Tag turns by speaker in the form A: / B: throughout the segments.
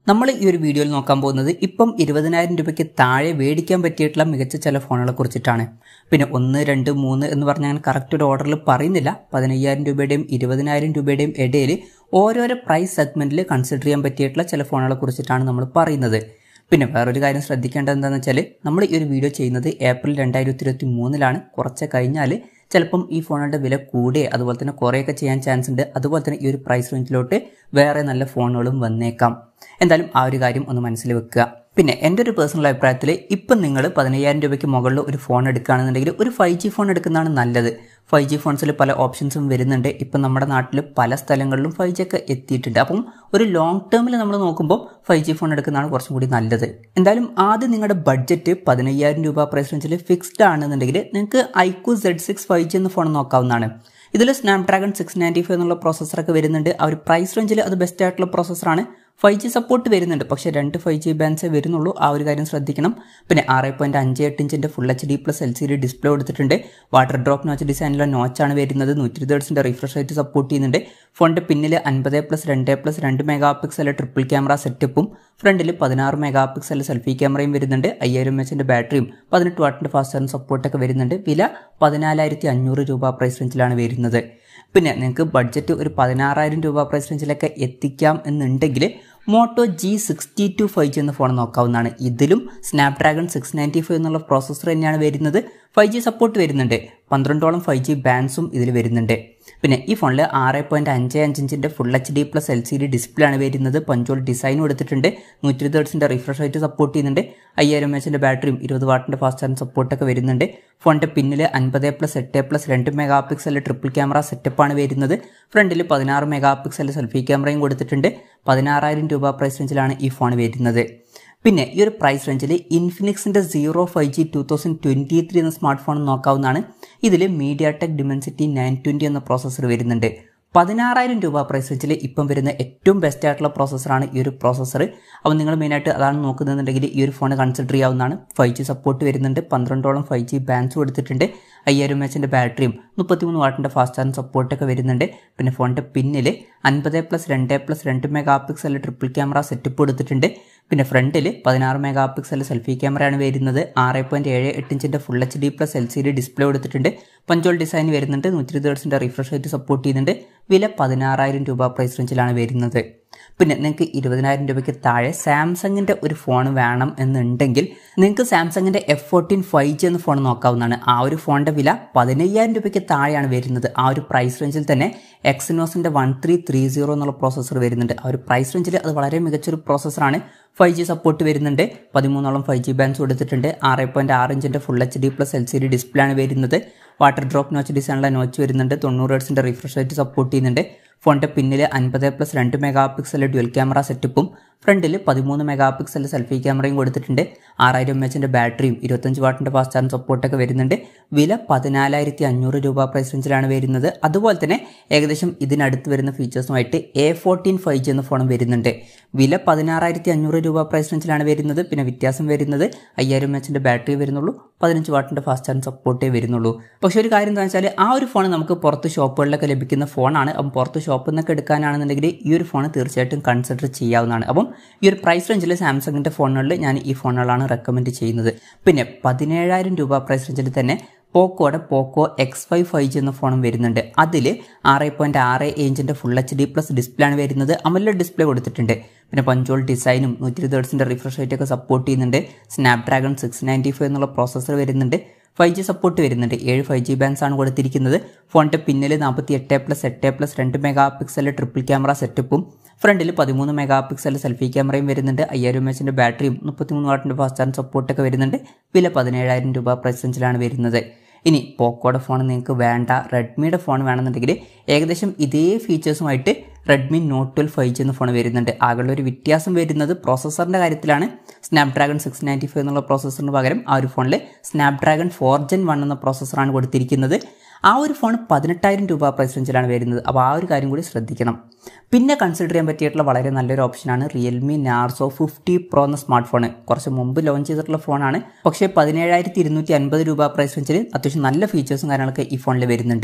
A: നമ്മൾ ഈ ഒരു വീഡിയോയിൽ നോക്കാൻ പോകുന്നത് ഇപ്പം ഇരുപതിനായിരം രൂപയ്ക്ക് താഴെ മേടിക്കാൻ പറ്റിയിട്ടുള്ള മികച്ച ചില ഫോണുകളെ കുറിച്ചിട്ടാണ് പിന്നെ ഒന്ന് രണ്ട് മൂന്ന് എന്ന് പറഞ്ഞാൽ ഞാൻ കറക്റ്റ് ഒരു ഓർഡറിൽ പറയുന്നില്ല പതിനയ്യായിരം രൂപയുടെയും ഇരുപതിനായിരം രൂപയുടെയും ഇടയിൽ ഓരോരോ പ്രൈസ് സെഗ്മെന്റിൽ കൺസിഡർ ചെയ്യാൻ പറ്റിയിട്ടുള്ള ചില ഫോണുകളെ കുറിച്ചിട്ടാണ് നമ്മൾ പറയുന്നത് പിന്നെ വേറൊരു കാര്യം ശ്രദ്ധിക്കേണ്ടത് എന്താണെന്ന് വെച്ചാൽ നമ്മൾ ഈ ഒരു വീഡിയോ ചെയ്യുന്നത് ഏപ്രിൽ രണ്ടായിരത്തി ഇരുപത്തി മൂന്നിലാണ് കുറച്ച് കഴിഞ്ഞാൽ ചിലപ്പം ഈ ഫോണുകളുടെ വില കൂടുകയോ അതുപോലെ തന്നെ കുറേയൊക്കെ ചെയ്യാൻ ചാൻസ് ഉണ്ട് അതുപോലെ തന്നെ ഈ ഒരു പ്രൈസ് റേഞ്ചിലോട്ട് വേറെ നല്ല ഫോണുകളും വന്നേക്കാം എന്തായാലും ആ ഒരു കാര്യം ഒന്ന് മനസ്സിൽ വെക്കുക പിന്നെ എൻ്റെ ഒരു പേഴ്സണൽ അഭിപ്രായത്തിൽ ഇപ്പം നിങ്ങൾ പതിനയ്യായിരം രൂപയ്ക്ക് മുകളിൽ ഒരു ഫോൺ എടുക്കുകയാണെന്നുണ്ടെങ്കിൽ ഒരു ഫൈവ് ജി ഫോൺ എടുക്കുന്നതാണ് നല്ലത് ഫൈവ് ജി ഫോൺസിൽ പല ഓപ്ഷൻസും വരുന്നുണ്ട് ഇപ്പം നമ്മുടെ നാട്ടിൽ പല സ്ഥലങ്ങളിലും ഫൈവ് ജി ഒക്കെ എത്തിയിട്ടുണ്ട് അപ്പം ഒരു ലോങ് ടേമിൽ നമ്മൾ നോക്കുമ്പോൾ ഫൈവ് ജി ഫോൺ എടുക്കുന്നതാണ് കുറച്ചും കൂടി നല്ലത് എന്തായാലും ആദ്യം നിങ്ങളുടെ ബഡ്ജറ്റ് പതിനയ്യായിരം രൂപ പ്രൈസ് റേഞ്ചിൽ ഫിക്സ്ഡ് ആണെന്നുണ്ടെങ്കിൽ നിങ്ങൾക്ക് iQOO Z six five G എന്ന ഫോൺ നോക്കാവുന്നതാണ് ഇതിൽ സ്നാപ്ഡ്രാഗൺ സിക്സ് നയൻറ്റി ഫൈവ് എന്നുള്ള പ്രോസസ്സറൊക്കെ വരുന്നുണ്ട് ആ ഒരു പ്രൈസ് റേഞ്ചിൽ അത് ബെസ്റ്റ് ആയിട്ടുള്ള പ്രോസസ്സറാണ് ഫൈവ് ജി സപ്പോർട്ട് വരുന്നുണ്ട് പക്ഷേ രണ്ട് ഫൈവ് ജി ബാൻഡ്സേ വരുന്നുള്ളൂ ആ ഒരു കാര്യം ശ്രദ്ധിക്കണം പിന്നെ ആറ് പോയിന്റ് അഞ്ച് എട്ട് ഇഞ്ചിന്റെ full H D plus L C D display കൊടുത്തിട്ടുണ്ട് വാട്ടർ ഡ്രോപ്പ് നോച്ച് ഡിസൈനിലുള്ള നോച്ചാണ് വരുന്നത് നൂറ്റി ഇരുപത് റിഫ്രഷ് റേറ്റ് സപ്പോർട്ട് ചെയ്യുന്നുണ്ട് ഫോണിന്റെ പിന്നിൽ അൻപത് പ്ലസ് രണ്ട് പ്ലസ് രണ്ട് മെഗാ പിക്സൽ ട്രിപ്പിൾ ക്യാമറ സെറ്റപ്പും ഫ്രണ്ടിൽ പതിനാറ് മെഗാ പിക്സൽ സെൽഫി ക്യാമറയും വരുന്നുണ്ട് അയ്യായിരം എച്ചിന്റെ ബാറ്ററിയും പതിനെട്ട് വാട്ടിന്റെ ഫാസ്റ്റ് ചാർജ് സപ്പോർട്ടൊക്കെ വരുന്നുണ്ട് വില പതിനാലായിരത്തി അഞ്ഞൂറ് രൂപ പ്രൈസ് റേഞ്ചിലാണ് വരുന്നത് പിന്നെ നിങ്ങൾക്ക് ബഡ്ജറ്റ് ഒരു പതിനാറായിരം രൂപ പ്രൈസ് റേഞ്ചിലൊക്കെ എത്തിക്കാം എന്നുണ്ടെങ്കിൽ Moto G sixty two five G എന്ന ഫോൺ നോക്കാവുന്നതാണ് ഇതിലും സ്നാപ്ഡ്രാഗൺ സിക്സ് നയൻറ്റി ഫൈവ് എന്നുള്ള പ്രോസസ്സർ തന്നെയാണ് വരുന്നത് ഫൈവ് ജി സപ്പോർട്ട് വരുന്നുണ്ട് പന്ത്രണ്ടോളം ഫൈവ് ജി ബാൻസും ഇതിൽ വരുന്നുണ്ട് പിന്നെ ഈ ഫോണിൽ ആറ് പോയിന്റ് അഞ്ച് അഞ്ച് ഇഞ്ചിന്റെ full H D plus L C D display ആണ് വരുന്നത് പഞ്ചോൾ ഡിസൈൻ കൊടുത്തിട്ടുണ്ട് നൂറ്റി ഇരുപത് ഹെർട്സിന്റെ റിഫ്രഷ് റേറ്റ് സപ്പോർട്ട് ചെയ്യുന്നുണ്ട് അയ്യായിരം എച്ചിന്റെ ബാറ്ററിയും ഇരുപത് വാട്ടിന്റെ ഫാസ്റ്റ് ചാർജ് സപ്പോർട്ടൊക്കെ വരുന്നുണ്ട് ഫോണിന്റെ പിന്നിൽ അൻപത് പ്ലസ് എട്ട് പ്ലസ് രണ്ട് മെഗാ പിക്സൽ ട്രിപ്പിൾ ക്യാമറ സെറ്റപ്പാണ് വരുന്നത് ഫ്രണ്ടിൽ പതിനാറ് മെഗാ പിക്സൽ സെൽഫി ക്യാമറയും കൊടുത്തിട്ടുണ്ട് പതിനാറായിരം രൂപ പ്രൈസ് റേഞ്ചിലാണ് ഈ ഫോൺ വരുന്നത് പിന്നെ ഈ ഒരു പ്രൈസ് റേഞ്ചിൽ ഇൻഫിനിക്സിന്റെ zero five G two thousand twenty three എന്ന സ്മാർട്ട് ഫോൺ നോക്കാവുന്നതാണ് ഇതിൽ MediaTek Dimensity nine twenty എന്ന പ്രോസസ്സർ വരുന്നുണ്ട് പതിനാറായിരം രൂപ പ്രൈസ് റേഞ്ചിൽ ഇപ്പം വരുന്ന ഏറ്റവും ബെസ്റ്റ് ആയിട്ടുള്ള പ്രോസസ്സറാണ് ഈ ഒരു പ്രോസസ്സർ അപ്പോൾ നിങ്ങൾ മെയിനായിട്ട് അതാണ് നോക്കുന്നതെന്നുണ്ടെങ്കിൽ ഈ ഒരു ഫോൺ കൺസിഡർ ചെയ്യാവുന്നതാണ് ഫൈവ് ജി സപ്പോർട്ട് വരുന്നുണ്ട് പന്ത്രണ്ടോളം ഫൈവ് ജി ബാൻസ് കൊടുത്തിട്ടുണ്ട് അയ്യായിരം എച്ചിൻ്റെ ബാറ്ററിയും മുപ്പത്തിമൂന്ന് വാട്ടിൻ്റെ ഫാസ്റ്റ് ചാർജ് സപ്പോർട്ടൊക്കെ വരുന്നുണ്ട് പിന്നെ ഫോണിൻ്റെ പിന്നിൽ അൻപത് പ്ലസ് രണ്ട് പ്ലസ് രണ്ട് mega pixel triple camera setup കൊടുത്തിട്ടുണ്ട് പിന്നെ ഫ്രണ്ടിൽ പതിനാറ് മെഗാ പിക്സൽ സെൽഫി ക്യാമറയാണ് വരുന്നത് ആറ് പോയിന്റ് ഏഴ് എട്ട് ഇഞ്ചിൻ്റെ full H D plus L C D display കൊടുത്തിട്ടുണ്ട് പഞ്ചോൾ ഡിസൈൻ വരുന്നുണ്ട് നൂറ്റി ഇരുപത് ഹെർട്സിൻ്റെ റിഫ്രഷ് റേറ്റ് സപ്പോർട്ട് ചെയ്യുന്നുണ്ട് വില പതിനാറായിരം രൂപ പ്രൈസ് റേഞ്ചിലാണ് വരുന്നത് പിന്നെ നിങ്ങൾക്ക് ഇരുപതിനായിരം രൂപയ്ക്ക് താഴെ സാംസങ്ങിൻ്റെ ഒരു ഫോൺ വേണം എന്നുണ്ടെങ്കിൽ നിങ്ങൾക്ക് സാംസങ്ങിൻ്റെ എഫ് ഫോർട്ടീൻ ഫൈവ് ജി എന്ന ഫോൺ നോക്കാവുന്നതാണ് ആ ഒരു ഫോണിൻ്റെ വില പതിനയ്യായിരം രൂപയ്ക്ക് താഴെയാണ് വരുന്നത് ആ ഒരു പ്രൈസ് റേഞ്ചിൽ തന്നെ എക്സിനോസിൻ്റെ വൺ ത്രീ ത്രീ സീറോ എന്നുള്ള പ്രോസസ്സർ വരുന്നുണ്ട് ആ ഒരു പ്രൈസ് റേഞ്ചിൽ അത് വളരെ മികച്ചൊരു പ്രോസസ്സറാണ് ഫൈവ് ജി സപ്പോർട്ട് വരുന്നുണ്ട് പതിമൂന്നോളം ഫൈവ് ജി ബാൻസ് കൊടുത്തിട്ടുണ്ട് ആറ് പോയിന്റ് ആറ് ഇഞ്ചിൻ്റെ full H D plus L C D display ആണ് വരുന്നത് വാട്ടർ ഡ്രോപ്പ് നോച്ച് ഡിസൈനുള്ള നോച്ച് വരുന്നുണ്ട് തൊണ്ണൂറ് ഹെർട്സിൻ്റെ റിഫ്രഷ് റേറ്റ് സപ്പോർട്ട് ചെയ്യുന്നുണ്ട് ഫോണിൻ്റെ പിന്നിൽ അൻപത് പ്ലസ് രണ്ട് മെഗാ പിക്സൽ ഡ്യുവൽ ക്യാമറ സെറ്റപ്പും ഫ്രണ്ടിൽ പതിമൂന്ന് മെഗാ പിക്സൽ സെൽഫി ക്യാമറയും കൊടുത്തിട്ടുണ്ട് ആറായിരം എം എച്ചിൻ്റെ ബാറ്ററിയും ഇരുപത്തഞ്ച് വാട്ടിൻ്റെ ഫാസ്റ്റ് ചാർജ് സപ്പോർട്ടൊക്കെ വരുന്നുണ്ട് വില പതിനാലായിരത്തി അഞ്ഞൂറ് രൂപ പ്രൈസ് റേഞ്ചിലാണ് വരുന്നത് അതുപോലെ തന്നെ ഏകദേശം ഇതിനടുത്ത് വരുന്ന ഫീച്ചേഴ്സുമായിട്ട് എ ഫോർട്ടീൻ ഫൈവ് ജി എന്ന ഫോണും വരുന്നുണ്ട് വില പതിനാറായിരത്തി അഞ്ഞൂറ് രൂപ പ്രൈസ് റേഞ്ചിലാണ് വരുന്നത് പിന്നെ വ്യത്യാസം വരുന്നത് അയ്യായിരം എച്ചിൻ്റെ ബാറ്ററി വരുന്നുള്ളൂ പതിനഞ്ച് വാട്ടിൻ്റെ ഫാസ്റ്റ് ചാർജ് സപ്പോർട്ടേ വരുന്നുള്ളൂ പക്ഷേ ഒരു കാര്യം എന്താ വെച്ചാൽ ആ ഒരു ഫോൺ നമുക്ക് പുറത്ത് ഷോപ്പുകളിലൊക്കെ ലഭിക്കുന്ന ഫോണാണ് അപ്പം പുറത്ത് ഷോപ്പിൽ നിന്നൊക്കെ എടുക്കാനാണെന്നുണ്ടെങ്കിൽ ഈ ഒരു ഫോൺ തീർച്ചയായിട്ടും കൺസിഡർ ചെയ്യാവുന്നതാണ് അപ്പം ഈ ഒരു പ്രൈസ് റേഞ്ചിൽ സാംസങ്ങിൻ്റെ ഫോണുകളിൽ ഞാൻ ഈ ഫോണുകളാണ് റെക്കമെൻഡ് ചെയ്യുന്നത് പിന്നെ പതിനേഴായിരം രൂപ പ്രൈസ് റേഞ്ചിൽ തന്നെ പോക്കോയുടെ Poco X five five G എന്ന ഫോണും വരുന്നുണ്ട് അതിൽ ആറ് പോയിന്റ് ആറ് ഇഞ്ചിൻ്റെ full H D plus display ആണ് വരുന്നത് അമല ഡിസ്പ്ലേ കൊടുത്തിട്ടുണ്ട് പിന്നെ പഞ്ചോൾ ഡിസൈനും നൂറ്റി ഇരുപത് ഹെർട്സിൻ്റെ റിഫ്രഷ് റേറ്റ് ഒക്കെ സപ്പോർട്ട് ചെയ്യുന്നുണ്ട് സ്നാപ്ഡ്രാഗൺ സിക്സ് നയൻറ്റി ഫൈവ് എന്നുള്ള പ്രോസസ്സർ വരുന്നുണ്ട് ഫൈവ് ജി സപ്പോർട്ട് വരുന്നുണ്ട് ഏഴ് ഫൈവ് ജി ബാൻസ് ആണ് കൊടുത്തിരിക്കുന്നത് ഫോണിൻ്റെ പിന്നിൽ നാൽപ്പത്തി എട്ട് പ്ലസ് എട്ട് പ്ലസ് രണ്ട് മെഗാ പിക്സൽ ട്രിപ്പിൾ ക്യാമറ സെറ്റപ്പും ഫ്രണ്ടിൽ പതിമൂന്ന് മെഗാ പിക്സൽ സെൽഫി ക്യാമറയും വരുന്നുണ്ട് അയ്യായിരം എച്ചിൻ്റെ ബാറ്ററിയും മുപ്പത്തിമൂന്ന് വാട്ടിൻ്റെ ഫാസ്റ്റ് ചാർജ് സപ്പോർട്ടൊക്കെ വരുന്നുണ്ട് വില പതിനേഴായിരം രൂപ പ്രൈസ് റേഞ്ചിലാണ് വരുന്നത് ഇനി പോക്കോയുടെ ഫോൺ നിങ്ങൾക്ക് വേണ്ട റെഡ്മിയുടെ ഫോൺ വേണമെന്നുണ്ടെങ്കിൽ ഏകദേശം ഇതേ ഫീച്ചേഴ്സുമായിട്ട് Redmi Note twelve five G എന്ന ഫോൺ വരുന്നുണ്ട് ആകെയുള്ള ഒരു വ്യത്യാസം വരുന്നത് പ്രോസസ്സറിൻ്റെ കാര്യത്തിലാണ് സ്നാപ്ഡ്രാഗൺ സിക്സ് നയൻറ്റി ഫൈവ് എന്നുള്ള പ്രോസസ്സറിന് പകരം ആ ഒരു ഫോണിൽ സ്നാപ്ഡ്രാഗൺ ഫോർ ജെൻ വൺ എന്ന പ്രോസസ്സറാണ് കൊടുത്തിരിക്കുന്നത് ആ ഒരു ഫോൺ പതിനെട്ടായിരം രൂപ പ്രൈസ് റേഞ്ചിലാണ് വരുന്നത് അപ്പോൾ ആ ഒരു കാര്യം കൂടി ശ്രദ്ധിക്കണം പിന്നെ കൺസിഡർ ചെയ്യാൻ പറ്റിയിട്ടുള്ള വളരെ നല്ലൊരു ഓപ്ഷനാണ് റിയൽമി നാർസോ ഫിഫ്റ്റി പ്രോ എന്ന സ്മാർട്ട് ഫോൺ കുറച്ച് മുമ്പ് ലോഞ്ച് ചെയ്തിട്ടുള്ള ഫോണാണ് പക്ഷേ പതിനേഴായിരത്തി ഇരുന്നൂറ്റി അൻപത് രൂപ പ്രൈസ് റേഞ്ചിൽ അത്യാവശ്യം നല്ല ഫീച്ചേഴ്സും കാര്യങ്ങളൊക്കെ ഈ ഫോണിൽ വരുന്നുണ്ട്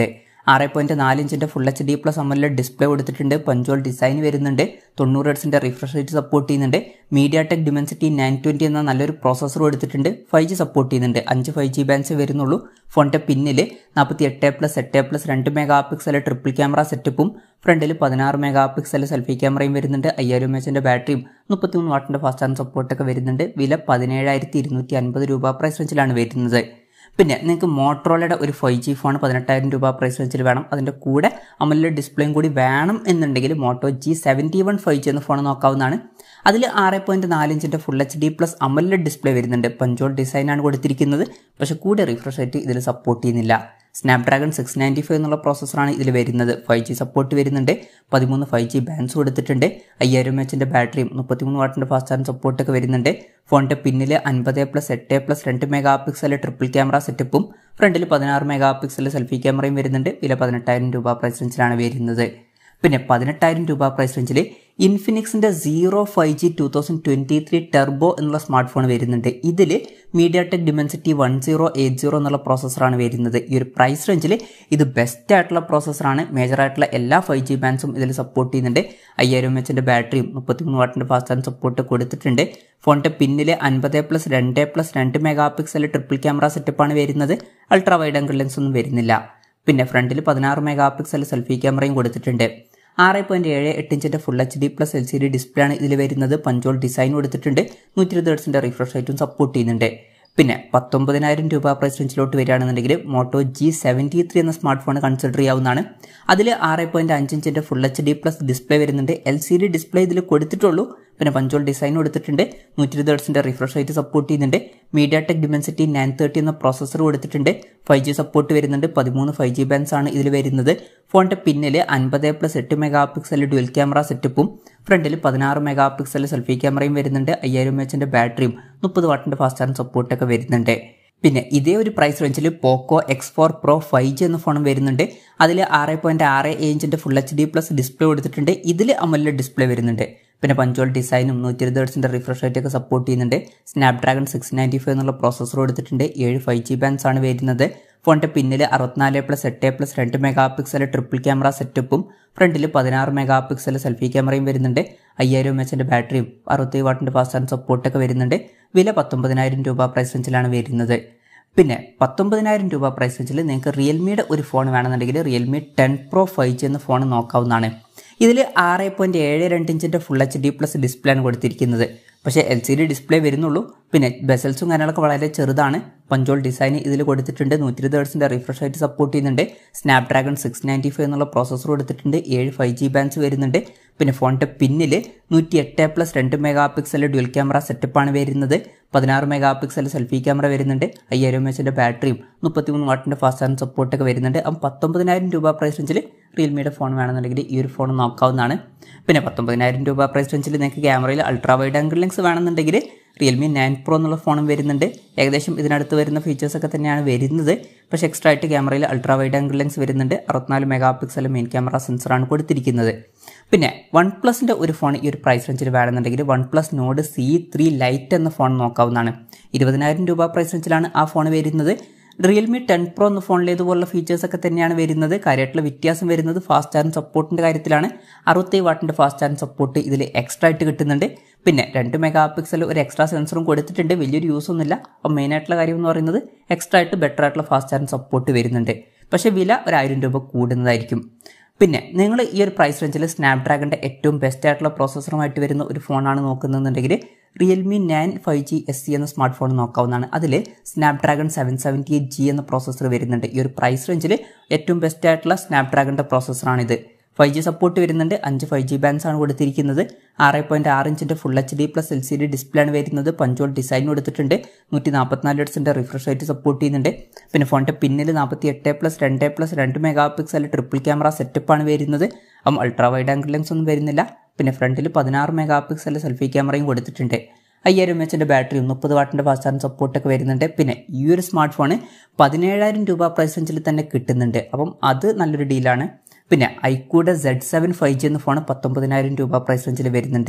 A: ആറ് പോയിൻറ്റ് നാല് ഇഞ്ചിൻ്റെ ഫുൾ എച്ച് ഡി പ്ലസ് അമ്മലിലെ ഡിസ്പ്ലേ കൊടുത്തിട്ടുണ്ട് പഞ്ചോൾ ഡിസൈൻ വരുന്നുണ്ട് തൊണ്ണൂറ് ഹെഡ്സിൻ്റെ റിഫ്രഷ് റേറ്റ് സപ്പോർട്ട് ചെയ്യുന്നുണ്ട് MediaTek Dimensity nine twenty എന്ന നല്ലൊരു പ്രോസസ്സർ കൊടുത്തിട്ടുണ്ട് ഫൈവ് ജി സപ്പോർട്ട് ചെയ്യുന്നുണ്ട് അഞ്ച് ഫൈവ് ജി ബാൻസ് വരുന്നുള്ളൂ ഫോണിൻ്റെ പിന്നിൽ നാൽപ്പത്തി എട്ട് പ്ലസ് എട്ട് പ്ലസ് രണ്ട് മെഗാ പിക്സൽ ട്രിപ്പിൾ ക്യാമറ സെറ്റപ്പും ഫ്രണ്ടിൽ പതിനാറ് മെഗാ പിക്സൽ സെൽഫി ക്യാമറയും വരുന്നുണ്ട് അയ്യായിരം എച്ചിൻ്റെ ബാറ്ററിയും മുപ്പത്തിമൂന്ന് വാട്ടിൻ്റെ ഫാസ്റ്റ് ചാർജ് സപ്പോർട്ടൊക്കെ വരുന്നുണ്ട് വില പതിനേഴായിരത്തി ഇരുന്നൂറ്റി അൻപത് രൂപ പ്രൈസ് റേഞ്ചിലാണ് വരുന്നത് പിന്നെ നിങ്ങൾക്ക് മോട്ടറോളയുടെ ഒരു ഫൈവ് ജി ഫോൺ പതിനെട്ടായിരം രൂപ പ്രൈസ് റേഞ്ചിൽ വേണം അതിൻ്റെ കൂടെ അമലിലെ ഡിസ്പ്ലേയും കൂടി വേണം എന്നുണ്ടെങ്കിൽ Moto G seventy one five G എന്ന ഫോൺ നോക്കാവുന്നതാണ് അതിൽ ആറ് പോയിൻറ്റ് നാല് ഇഞ്ചിൻ്റെ ഫുൾ എച്ച് ഡി പ്ലസ് അമലിലെ ഡിസ്പ്ലേ വരുന്നുണ്ട് പഞ്ചോൾ ഡിസൈനാണ് കൊടുത്തിരിക്കുന്നത് പക്ഷെ കൂടെ റിഫ്രഷ് റേറ്റ് ഇതിൽ സപ്പോർട്ട് ചെയ്യുന്നില്ല സ്നാപ്ഡ്രാഗൺ സിക്സ് നയൻറ്റി ഫൈവ് എന്നുള്ള പ്രോസസ്സറാണ് ഇതിൽ വരുന്നത് ഫൈവ് ജി സപ്പോർട്ട് വരുന്നുണ്ട് പതിമൂന്ന് ഫൈവ് ജി ബാൻസ് കൊടുത്തിട്ടുണ്ട് അയ്യായിരം എച്ചിൻ്റെ ബാറ്ററിയും മുപ്പത്തിമൂന്ന് വാട്ടിൻ്റെ ഫാസ്റ്റ് ചാർജ് സപ്പോർട്ടൊക്കെ വരുന്നുണ്ട് ഫോണിൻ്റെ പിന്നിൽ അൻപത് പ്ലസ് എട്ട് പ്ലസ് രണ്ട് മെഗാ പിക്സൽ ട്രിപ്പിൾ ക്യാമറ സെറ്റപ്പും ഫ്രണ്ടിൽ പതിനാറ് മെഗാ പിക്സൽ സെൽഫി ക്യാമറയും വരുന്നുണ്ട് വില പതിനെട്ടായിരം രൂപ പ്രൈസ് റേഞ്ചിലാണ് വരുന്നത് പിന്നെ പതിനെട്ടായിരം രൂപ പ്രൈസ് റേഞ്ചിൽ ഇൻഫിനിക്സിൻ്റെ zero five G two thousand twenty three turbo എന്നുള്ള സ്മാർട്ട് ഫോൺ വരുന്നുണ്ട് ഇതിൽ MediaTek Dimensity one zero eight zero എന്നുള്ള പ്രോസസ്സറാണ് വരുന്നത് ഈ ഒരു പ്രൈസ് റേഞ്ചിൽ ഇത് ബെസ്റ്റ് ആയിട്ടുള്ള പ്രോസസ്സറാണ് മേജർ ആയിട്ടുള്ള എല്ലാ ഫൈവ് ജി ബാൻസും ഇതിൽ സപ്പോർട്ട് ചെയ്യുന്നുണ്ട് അയ്യായിരം എച്ചിൻ്റെ ബാറ്ററിയും മുപ്പത്തിമൂന്ന് വാട്ടിൻ്റെ ഫാസ്റ്റ് ചാർജ് സപ്പോർട്ട് കൊടുത്തിട്ടുണ്ട് ഫോണിൻ്റെ പിന്നിൽ അൻപത് പ്ലസ് രണ്ട് പ്ലസ് രണ്ട് മെഗാ പിക്സൽ ട്രിപ്പിൾ ക്യാമറ സെറ്റപ്പാണ് വരുന്നത് അൾട്രാ വൈഡ് ആംഗിൾ ലെൻസ് ഒന്നും വരുന്നില്ല പിന്നെ ഫ്രണ്ടിൽ പതിനാറ് മെഗാ പിക്സൽ സെൽഫി ക്യാമറയും കൊടുത്തിട്ടുണ്ട് ആറ് പോയിൻറ്റ് ഏഴ് എട്ട് ഇഞ്ചിൻ്റെ full H D plus L C D display ആണ് ഇതിൽ വരുന്നത് പഞ്ചോൾ ഡിസൈൻ കൊടുത്തിട്ടുണ്ട് നൂറ്റി ഇരുപത് ഹെർട്സിൻ്റെ റിഫ്രഷ് റേറ്റും സപ്പോർട്ട് ചെയ്യുന്നുണ്ട് പിന്നെ പത്തൊമ്പതിനായിരം രൂപ പ്രൈസ് റേഞ്ചിലോട്ട് വരികയാണെന്നുണ്ടെങ്കിൽ മോട്ടോ ജി സെവൻറ്റി ത്രീ എന്ന സ്മാർട്ട് ഫോൺ കൺസിഡർ ചെയ്യാവുന്നതാണ് അതിൽ ആറ് പോയിൻറ്റ് അഞ്ച് ഇഞ്ചിൻ്റെ full H D plus display വരുന്നുണ്ട് എൽ സി ഡി ഡിസ്പ്ലേ ഇതിൽ കൊടുത്തിട്ടുള്ളൂ പിന്നെ പഞ്ചോൾ ഡിസൈൻ കൊടുത്തിട്ടുണ്ട് നൂറ്റി ഇരുപത് ഹെർട്സിൻ്റെ റിഫ്രഷ് റേറ്റ് സപ്പോർട്ട് ചെയ്യുന്നുണ്ട് MediaTek Dimensity nine thirty എന്ന പ്രോസസ്സർ കൊടുത്തിട്ടുണ്ട് ഫൈവ് ജി സപ്പോർട്ട് വരുന്നുണ്ട് പതിമൂന്ന് ഫൈവ് ജി ബാൻസ് ആണ് ഇതിൽ വരുന്നത് ഫോണിൻ്റെ പിന്നിൽ അൻപത് പ്ലസ് എട്ട് മെഗാ പിക്സൽ ഡുവൽ ക്യാമറ സെറ്റപ്പും ഫ്രണ്ടിൽ പതിനാറ് മെഗാ പിക്സൽ സെൽഫി ക്യാമറയും വരുന്നുണ്ട് അയ്യായിരം എച്ചിൻ്റെ ബാറ്ററിയും മുപ്പത് വാട്ടിൻ്റെ ഫാസ്റ്റ് ചാർജ് സപ്പോർട്ടൊക്കെ വരുന്നുണ്ട് പിന്നെ ഇതേ ഒരു പ്രൈസ് റേഞ്ചിൽ Poco X four Pro five G എന്ന ഫോണും വരുന്നുണ്ട് അതിൽ ആറ് പോയിൻറ്റ് ആറ് ഇഞ്ചിൻ്റെ full H D plus display കൊടുത്തിട്ടുണ്ട് ഇതിൽ അമലിലെ ഡിസ്പ്ലേ വരുന്നുണ്ട് പിന്നെ പഞ്ചോൾ ഡിസൈനും നൂറ്റി ഇരുപത് ഹെർട്സിൻ്റെ റിഫ്രഷ് റേറ്റ് ഒക്കെ സപ്പോർട്ട് ചെയ്യുന്നുണ്ട് സ്നാപ്ഡ്രാഗൺ സിക്സ് നയൻറ്റി ഫൈവ് എന്നുള്ള പ്രോസസ്സർ കൊടുത്തിട്ടുണ്ട് ഏഴ് ഫൈവ് ജി ബാൻസ് ആണ് വരുന്നത് ഫോണിൻ്റെ പിന്നിൽ അറുപത്തിനാല് പ്ലസ് എട്ട് പ്ലസ് രണ്ട് മെഗാ പിക്സൽ ട്രിപ്പിൾ ക്യാമറ സെറ്റപ്പും ഫ്രണ്ടിൽ പതിനാറ് മെഗാ പിക്സൽ സെൽഫി ക്യാമറയും വരുന്നുണ്ട് അയ്യായിരം എച്ചിൻ്റെ ബാറ്ററിയും അറുപത്തി വാട്ടിൻ്റെ ഫാസ്റ്റ് ചാർജ് സപ്പോർട്ടൊക്കെ വരുന്നുണ്ട് വില പത്തൊമ്പതിനായിരം രൂപ പ്രൈസ് റേഞ്ചിലാണ് വരുന്നത് പിന്നെ പത്തൊമ്പതിനായിരം രൂപ പ്രൈസ് റേഞ്ചിൽ നിങ്ങൾക്ക് റിയൽമിയുടെ ഒരു ഫോൺ വേണമെന്നുണ്ടെങ്കിൽ Realme ten Pro five G എന്ന ഫോൺ നോക്കാവുന്നതാണ് ഇതിൽ ആറ് പോയിൻറ്റ് ഏഴ് രണ്ട് ഇഞ്ചിൻ്റെ full H D plus display ആണ് കൊടുത്തിരിക്കുന്നത് പക്ഷേ എൽ സി ഡി ഡിസ്പ്ലേ വരുന്നുള്ളൂ പിന്നെ ബെസൽസും കാര്യങ്ങളൊക്കെ വളരെ ചെറുതാണ് പഞ്ചോൾ ഡിസൈൻ ഇതിൽ കൊടുത്തിട്ടുണ്ട് നൂറ്റി ഇരുപത് ഹേർട്സിൻ്റെ റിഫ്രഷ് ആയിട്ട് സപ്പോർട്ട് ചെയ്യുന്നുണ്ട് സ്നാപ്ഡ്രാഗൺ സിക്സ് നയൻറ്റി ഫൈവ് എന്നുള്ള പ്രോസസ്സർ കൊടുത്തിട്ടുണ്ട് ഏഴ് ഫൈവ് ജി ബാൻസ് വരുന്നുണ്ട് പിന്നെ ഫോണിൻ്റെ പിന്നിൽ നൂറ്റി എട്ട് പ്ലസ് രണ്ട് മെഗാ പിക്സൽ ഡ്യുവൽ ക്യാമറ സെറ്റപ്പാണ് വരുന്നത് പതിനാറ് മെഗാ പിക്സൽ സെൽഫി ക്യാമറ വരുന്നുണ്ട് അയ്യായിരം എച്ചിൻ്റെ ബാറ്ററിയും മുപ്പത്തിമൂന്ന് വാട്ടിൻ്റെ ഫാസ്റ്റ് ചാർജ് സപ്പോർട്ടൊക്കെ വരുന്നുണ്ട് അപ്പം പത്തൊമ്പതിനായിരം രൂപ പ്രൈസ് റേഞ്ചിൽ റിയൽമിയുടെ ഫോൺ വേണമെന്നുണ്ടെങ്കിൽ ഈ ഒരു ഫോൺ നോക്കാവുന്നതാണ് പിന്നെ പത്തൊമ്പതിനായിരം രൂപ പ്രൈസ് റേഞ്ചിൽ നിങ്ങൾക്ക് ക്യാമറയിൽ അൾട്രാ വൈഡ് ആംഗിൾ ലെൻസ് വേണമെന്നുണ്ടെങ്കിൽ റിയൽമി നയൻ പ്രോ എന്നുള്ള ഫോണും വരുന്നുണ്ട് ഏകദേശം ഇതിനടുത്ത് വരുന്ന ഫീച്ചേഴ്സൊക്കെ തന്നെയാണ് വരുന്നത് പക്ഷേ എക്സ്ട്രാ ആയിട്ട് ക്യാമറയിൽ അൾട്രാ വൈഡ് ആംഗിൾ ലെൻസ് വരുന്നുണ്ട് അറുപത്തിനാല് മെഗാ പിക്സൽ മെയിൻ ക്യാമറ സെൻസറാണ് കൊടുത്തിരിക്കുന്നത് പിന്നെ വൺ പ്ലസിൻ്റെ ഒരു ഫോൺ ഈ ഒരു പ്രൈസ് റേഞ്ചിൽ വേണമെന്നുണ്ടെങ്കിൽ OnePlus Nord C three Lite എന്ന ഫോൺ നോക്കാവുന്നതാണ് ഇരുപതിനായിരം രൂപ പ്രൈസ് റേഞ്ചിലാണ് ആ ഫോൺ വരുന്നത് റിയൽമി ടെൻ പ്രോ എന്ന ഫോണിൽ ഇതുപോലുള്ള ഫീച്ചേഴ്സ് ഒക്കെ തന്നെയാണ് വരുന്നത് കാര്യമായിട്ടുള്ള വ്യത്യാസം വരുന്നത് ഫാസ്റ്റ് ചാർജ് സപ്പോർട്ടിൻ്റെ കാര്യത്തിലാണ് അറുപത്തി വാട്ടിൻ്റെ ഫാസ്റ്റ് ചാർജ് സപ്പോർട്ട് ഇതിൽ എക്സ്ട്രാ ആയിട്ട് കിട്ടുന്നുണ്ട് പിന്നെ രണ്ട് മെഗാ പിക്സൽ ഒരു എക്സ്ട്രാ സെൻസറും കൊടുത്തിട്ടുണ്ട് വലിയൊരു യൂസ് ഒന്നുമില്ല അപ്പം മെയിൻ ആയിട്ടുള്ള കാര്യം എന്ന് പറയുന്നത് എക്സ്ട്രാ ആയിട്ട് ബെറ്റർ ആയിട്ടുള്ള ഫാസ്റ്റ് ചാർജ് സപ്പോർട്ട് വരുന്നുണ്ട് പക്ഷേ വില ഒരു ആയിരം രൂപ കൂടുന്നതായിരിക്കും പിന്നെ നിങ്ങൾ ഈ ഒരു പ്രൈസ് റേഞ്ചിൽ സ്നാപ്ഡ്രാഗണിൻ്റെ ഏറ്റവും ബെസ്റ്റ് ആയിട്ടുള്ള പ്രോസസ്സറുമായിട്ട് വരുന്ന ഒരു ഫോണാണ് നോക്കുന്നതെന്നുണ്ടെങ്കിൽ Realme nine five G S C എന്ന സ്മാർട്ട് ഫോൺ നോക്കാവുന്നതാണ് അതിൽ Snapdragon seven seventy eight G എന്ന പ്രോസസ്സർ വരുന്നുണ്ട് ഈ ഒരു പ്രൈസ് റേഞ്ചിൽ ഏറ്റവും ബെസ്റ്റ് ആയിട്ടുള്ള സ്നാപ്ഡ്രാഗണിൻ്റെ പ്രോസസ്സറാണിത് ഫൈവ് ജി സപ്പോർട്ട് വരുന്നുണ്ട് അഞ്ച് ഫൈവ് ജി ബാൻസ് ആണ് കൊടുത്തിരിക്കുന്നത് ആറ് പോയിൻറ്റ് ആറ് ഇഞ്ചിൻ്റെ full H D plus L C D display ആണ് വരുന്നത് പഞ്ചോൾ ഡിസൈൻ കൊടുത്തിട്ടുണ്ട് നൂറ്റി നാൽപ്പത്തിനാല് ഹെഡ്സിൻ്റെ റിഫ്രഷ് റേറ്റ് സപ്പോർട്ട് ചെയ്യുന്നുണ്ട് പിന്നെ ഫോണിൻ്റെ പിന്നിൽ നാൽപ്പത്തി എട്ട് പ്ലസ് രണ്ട് പ്ലസ് രണ്ട് മെഗാ പിക്സൽ ട്രിപ്പിൾ ക്യാമറ സെറ്റപ്പാണ് വരുന്നത് അപ്പം അൾട്രാ വൈഡ് ആംഗിൾ ലെൻസ് ഒന്നും വരുന്നില്ല പിന്നെ ഫ്രണ്ടിൽ പതിനാറ് മെഗാ പിക്സൽ സെൽഫി ക്യാമറയും കൊടുത്തിട്ടുണ്ട് അയ്യായിരം എം എച്ചിൻ്റെ ബാറ്ററി മുപ്പത് വാട്ടിൻ്റെ ഫാസ്റ്റ് ചാർജ് സപ്പോർട്ടൊക്കെ വരുന്നുണ്ട് പിന്നെ ഈ ഒരു സ്മാർട്ട് ഫോൺ പതിനേഴായിരം രൂപ പ്രൈസ് റേഞ്ചിൽ തന്നെ കിട്ടുന്നുണ്ട് അപ്പം അത് നല്ലൊരു ഡീലാണ് പിന്നെ ഐക്കൂടെ സെഡ് സെവൻ ഫൈവ് ജി എന്ന ഫോൺ പത്തൊമ്പതിനായിരം രൂപ പ്രൈസ് റേഞ്ചിൽ വരുന്നുണ്ട്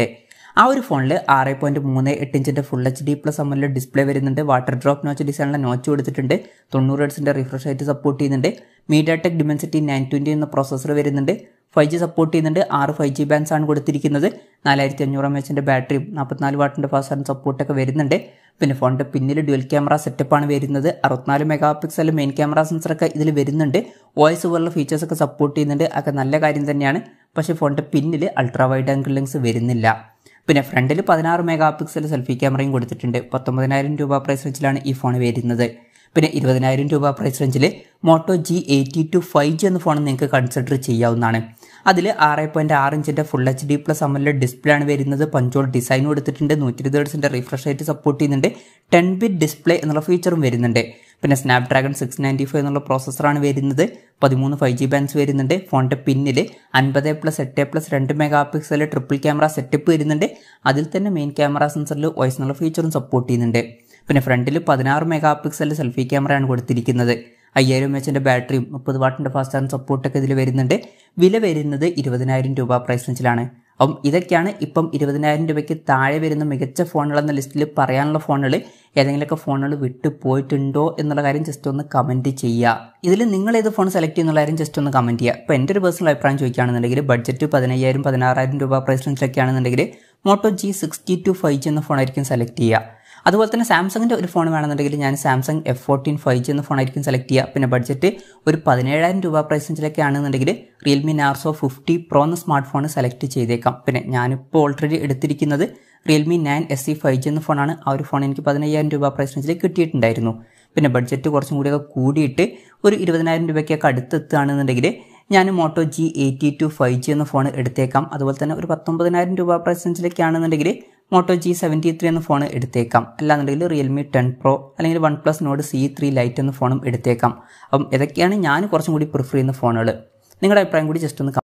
A: ആ ഒരു ഫോണിൽ ആറ് പോയിന്റ് മൂന്ന് എട്ട് ഇഞ്ചിന്റെ ഫുൾ എച്ച് ഡി പ്ലസ് അമ്മലിൽ ഡിസ്പ്ലേ വരുന്നുണ്ട് വാട്ടർ ഡ്രോപ്പ് നോച്ച് ഡിസൈനിലെ നോച്ച് കൊടുത്തിട്ടുണ്ട് തൊണ്ണൂറ് ഹെഡ്സിന്റെ റിഫ്രഷ് റേറ്റ് സപ്പോർട്ട് ചെയ്യുന്നുണ്ട് MediaTek Dimensity nine twenty എന്ന പ്രോസസ്സർ വരുന്നുണ്ട് ഫൈവ് ജി സപ്പോർട്ട് ചെയ്യുന്നുണ്ട് ആറ് ഫൈവ് ജി ബാൻസ് ആണ് കൊടുത്തിരിക്കുന്നത് നാലായിരത്തി അഞ്ഞൂറ് എം എച്ചിന്റെ ബാറ്ററിയും നാൽപ്പത്തിനാല് വാട്ടിന്റെ ഫാസ്റ്റ് ചാർജ് സപ്പോർട്ടൊക്കെ വരുന്നുണ്ട് പിന്നെ ഫോണിന്റെ പിന്നിൽ ഡ്യുവൽ ക്യാമറ സെറ്റപ്പ് ആണ് വരുന്നത് അറുപത്തിനാല് മെഗാ പിക്സൽ മെയിൻ ക്യാമറ സെൻസറൊക്കെ ഇതിൽ വരുന്നുണ്ട് വോയിസ് പോലുള്ള ഫീച്ചേഴ്സ് ഒക്കെ സപ്പോർട്ട് ചെയ്യുന്നുണ്ട് അതൊക്കെ നല്ല കാര്യം തന്നെയാണ് പക്ഷേ ഫോണിന്റെ പിന്നിൽ അൾട്രാ വൈഡ് ആംഗിൾ ലെൻസ് വരുന്നില്ല പിന്നെ ഫ്രണ്ടിൽ പതിനാറ് മെഗാ പിക്സൽ സെൽഫി ക്യാമറയും കൊടുത്തിട്ടുണ്ട് പത്തൊമ്പതിനായിരം രൂപ പ്രൈസ് റേഞ്ചിലാണ് ഈ ഫോൺ വരുന്നത് പിന്നെ ഇരുപതിനായിരം രൂപ പ്രൈസ് റേഞ്ചിൽ Moto G eighty two five G എന്ന ഫോൺ നിങ്ങൾക്ക് കൺസിഡർ ചെയ്യാവുന്നതാണ് അതിൽ ആറ് പോയിന്റ് ആറ് ഇഞ്ചിന്റെ ഫുൾ എച്ച് ഡി പ്ലസ് അമ്മലിലെ ഡിസ്പ്ലേ ആണ് വരുന്നത് പഞ്ചോൾ ഡിസൈൻ കൊടുത്തിട്ടുണ്ട് നൂറ്റി ഇരുപത് ഹെർട്സിന്റെ റിഫ്രഷ് റേറ്റ് സപ്പോർട്ട് ചെയ്യുന്നുണ്ട് ടെൻ ബിറ്റ് ഡിസ്പ്ലേ എന്നുള്ള ഫീച്ചറും വരുന്നുണ്ട് പിന്നെ സ്നാപ്ഡ്രാഗൺ സിക്സ് നയൻറ്റി ഫൈവ് എന്നുള്ള പ്രോസസ്സറാണ് വരുന്നത് പതിമൂന്ന് ഫൈവ് ജി ബാൻസ് വരുന്നുണ്ട് ഫോണിന്റെ പിന്നിൽ അൻപത് പ്ലസ് എട്ട് പ്ലസ് രണ്ട് mega pixel triple camera setup വരുന്നുണ്ട് അതിൽ തന്നെ മെയിൻ ക്യാമറ സെൻസറിൽ വോയിസ് എന്നുള്ള ഫീച്ചറും സപ്പോർട്ട് ചെയ്യുന്നുണ്ട് പിന്നെ ഫ്രണ്ടിൽ പതിനാറ് മെഗാ പിക്സൽ സെൽഫി ക്യാമറയാണ് കൊടുത്തിരിക്കുന്നത് അയ്യായിരം എച്ചിൻ്റെ ബാറ്ററിയും മുപ്പത് വാട്ടിൻ്റെ ഫാസ്റ്റ് ചാർജ് സപ്പോർട്ടൊക്കെ ഇതിൽ വരുന്നുണ്ട് വില വരുന്നത് ഇരുപതിനായിരം രൂപ പ്രൈസ് റേഞ്ചിലാണ് അപ്പം ഇതൊക്കെയാണ് ഇപ്പം ഇരുപതിനായിരം രൂപയ്ക്ക് താഴെ വരുന്ന മികച്ച ഫോണുകൾ എന്ന ലിസ്റ്റിൽ പറയാനുള്ള ഫോണുകൾ ഏതെങ്കിലുമൊക്കെ ഫോണുകൾ വിട്ടു പോയിട്ടുണ്ടോ എന്നുള്ള കാര്യം ജസ്റ്റ് ഒന്ന് കമൻറ്റ് ചെയ്യുക ഇതിൽ നിങ്ങൾ ഏത് ഫോൺ സെലക്ട് ചെയ്യുന്നുള്ള കാര്യം ജസ്റ്റ് ഒന്ന് കമൻറ്റ് ചെയ്യുക ഇപ്പോൾ എൻ്റെ ഒരു പേഴ്സണൽ അഭിപ്രായം ചോദിക്കുകയാണെന്നുണ്ടെങ്കിൽ ബഡ്ജറ്റ് പതിനയ്യായിരം പതിനാറായിരം രൂപ പ്രൈസ് റേഞ്ചിലൊക്കെ ആണെന്നുണ്ടെങ്കിൽ Moto G sixty two five G എന്ന ഫോണായിരിക്കും സെലക്ട് ചെയ്യുക അതുപോലെ തന്നെ സാംസങ്ങിൻ്റെ ഒരു ഫോൺ വേണമെന്നുണ്ടെങ്കിൽ ഞാൻ Samsung F fourteen five G എന്ന ഫോണായിരിക്കും സെലക്ട് ചെയ്യുക പിന്നെ ബഡ്ജറ്റ് ഒരു പതിനേഴായിരം രൂപ പ്രൈസ് റേഞ്ചിലൊക്കെ ആണെന്നുണ്ടെങ്കിൽ റിയൽമി നാർസോ ഫിഫ്റ്റി പ്രോ എന്ന സ്മാർട്ട് ഫോൺ സെലക്ട് ചെയ്തേക്കാം പിന്നെ ഞാനിപ്പോൾ ഓൾറെഡി എടുത്തിരിക്കുന്നത് Realme nine S C five G എന്ന ഫോണാണ് ആ ഒരു ഫോൺ എനിക്ക് പതിനയ്യായിരം രൂപ പ്രൈസ് റേഞ്ചിൽ കിട്ടിയിട്ടുണ്ടായിരുന്നു പിന്നെ ബഡ്ജറ്റ് കുറച്ചും കൂടിയൊക്കെ കൂടിയിട്ട് ഒരു ഇരുപതിനായിരം രൂപയ്ക്കൊക്കെ അടുത്തെത്തുകയാണെന്നുണ്ടെങ്കിൽ ഞാൻ Moto G eighty two five G എന്ന ഫോൺ എടുത്തേക്കാം അതുപോലെ തന്നെ ഒരു പത്തൊമ്പതിനായിരം രൂപ പ്രൈസ് റേഞ്ചിലൊക്കെ ആണെന്നുണ്ടെങ്കിൽ മോട്ടോ ജി സെവൻറ്റി ത്രീ എന്ന ഫോൺ എടുത്തേക്കാം അല്ലാന്നുണ്ടെങ്കിൽ റിയൽമി ടെൻ പ്രോ അല്ലെങ്കിൽ OnePlus Nord C three Lite എന്ന ഫോണും എടുത്തേക്കാം അപ്പം ഇതൊക്കെയാണ് ഞാൻ കുറച്ചും കൂടി പ്രിഫർ ചെയ്യുന്ന ഫോണുകൾ നിങ്ങളുടെ അഭിപ്രായം കൂടി ജസ്റ്റ് ഒന്ന്